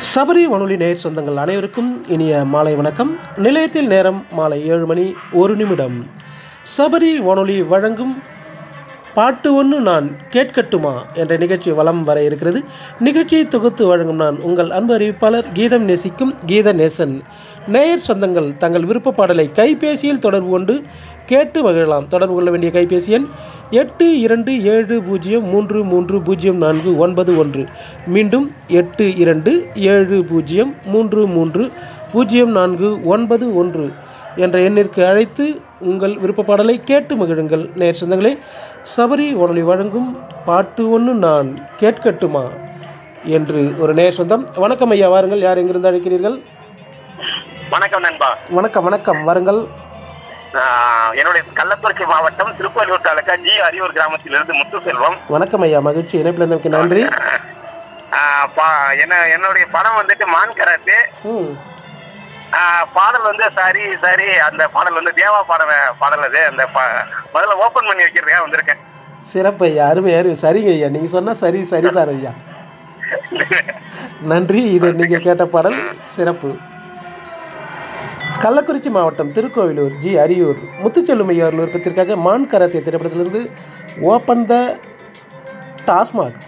சபரி வானொலி நேயர் சொந்தங்கள் அனைவருக்கும் இனிய மாலை வணக்கம் நிலையத்தில் நேரம் மாலை ஏழு மணி ஒரு நிமிடம் சபரி வானொலி வழங்கும் பாட்டு ஒன்று நான் கேட்கட்டுமா என்ற நிகழ்ச்சி வலம் வர இருக்கிறது நிகழ்ச்சியை தொகுத்து வழங்கும் நான் உங்கள் அன்பு அறிவிப்பாளர் கீதம் நேசிக்கும் கீத நேசன் நேயர் சொந்தங்கள் தங்கள் விருப்ப பாடலை கைபேசியில் தொடர்பு கொண்டு கேட்டு மகிழலாம் தொடர்பு கொள்ள வேண்டிய கைபேசி எண் எட்டு இரண்டு ஏழு பூஜ்ஜியம் மூன்று மூன்று பூஜ்ஜியம் நான்கு ஒன்பது ஒன்று மீண்டும் எட்டு இரண்டு ஏழு பூஜ்ஜியம் மூன்று மூன்று பூஜ்ஜியம் நான்கு ஒன்பது ஒன்று என்ற எண்ணிற்கு அழைத்து உங்கள் விருப்ப பாடலை கேட்டு மகிழுங்கள் நேர் சொந்தங்களே சபரி வானொலி வழங்கும் பாட்டு ஒன்று நான் கேட்கட்டுமா என்று ஒரு நேர் சொந்தம் வணக்கம் ஐயா வாருங்கள் யார் எங்கிருந்து அழைக்கிறீர்கள் வணக்கம் நண்பா வணக்கம் வணக்கம் வாருங்கள் ஆஹ் என்னுடைய கள்ளக்குறிச்சி மாவட்டம் திருக்கோயிலூர் தாலுக்கா ஜி அரியூர் கிராமத்திலிருந்து முத்து செல்வம் வணக்கம் ஐயா மகிழ்ச்சி இணைப்பில் இருந்தமைக்கு நன்றி ஆஹ் பா- என்ன என்னுடைய படம் வந்துட்டு மான் கராத்து ம் ஆஹ் பாடல் வந்து சரி சரி அந்த பாடல் வந்து தேவா பாடல் பாடல் அது அந்த பா- முதல்ல ஓபன் பண்ணி வைக்கிறதுக்காக வந்திருக்கேன் சிறப்பு ஐயா அருமை அருமை சரிங்க ஐயா நீங்கள் சொன்னால் சரி சரிதான் ஐயா நன்றி இது நீங்கள் கேட்ட பாடல் சிறப்பு கள்ளக்குறிச்சி மாவட்டம் திருக்கோவிலூர் ஜி அரியூர் முத்துச்செல்லும் ஐயா விருப்பத்திற்காக மான் கராத்தே திரைப்படத்திலிருந்து ஓப்பன் த டாஸ்மாக்